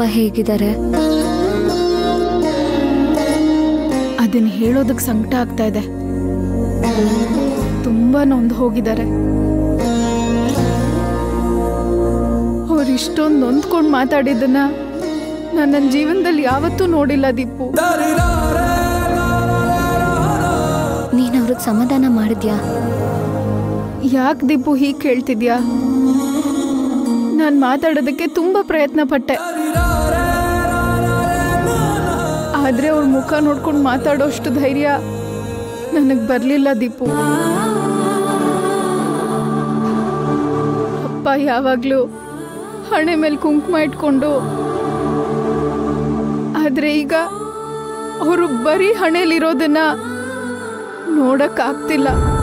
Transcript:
ಅಪ್ಪ ಹೇಗಿದ್ದಾರೆ ಅದನ್ನ ಹೇಳೋದಕ್ಕೆ ಸಂಕಟ ಆಗ್ತಾ ಇದೆ ತುಂಬಾ ನೊಂದು ಹೋಗಿದ್ದಾರೆ ಅವ್ರು ಇಷ್ಟೊಂದು ನೊಂದ್ಕೊಂಡು ಮಾತಾಡಿದ್ದನ್ನ ನಾನು ನನ್ನ ಜೀವನದಲ್ಲಿ ಯಾವತ್ತೂ ನೋಡಿಲ್ಲ ದೀಪು ನೀನು ಅವ್ರಿಗೆ ಸಮಾಧಾನ ಮಾಡಿದ್ಯಾ ಯಾಕೆ ದೀಪು ಹೀಗೆ ಕೇಳ್ತಿದ್ಯಾ ನಾನು ಮಾತಾಡೋದಕ್ಕೆ ತುಂಬ ಪ್ರಯತ್ನ ಪಟ್ಟೆ ಆದರೆ ಅವ್ರ ಮುಖ ನೋಡ್ಕೊಂಡು ಮಾತಾಡೋಷ್ಟು ಧೈರ್ಯ ನನಗೆ ಬರಲಿಲ್ಲ ದೀಪು ಅಪ್ಪ ಯಾವಾಗಲೂ ಹಣೆ ಮೇಲೆ ಕುಂಕುಮ ಇಟ್ಕೊಂಡು ಆದರೆ ಈಗ ಅವರು ಬರೀ ಹಣೆಯಲ್ಲಿರೋದನ್ನ ನೋಡಕ್ಕಾಗ್ತಿಲ್ಲ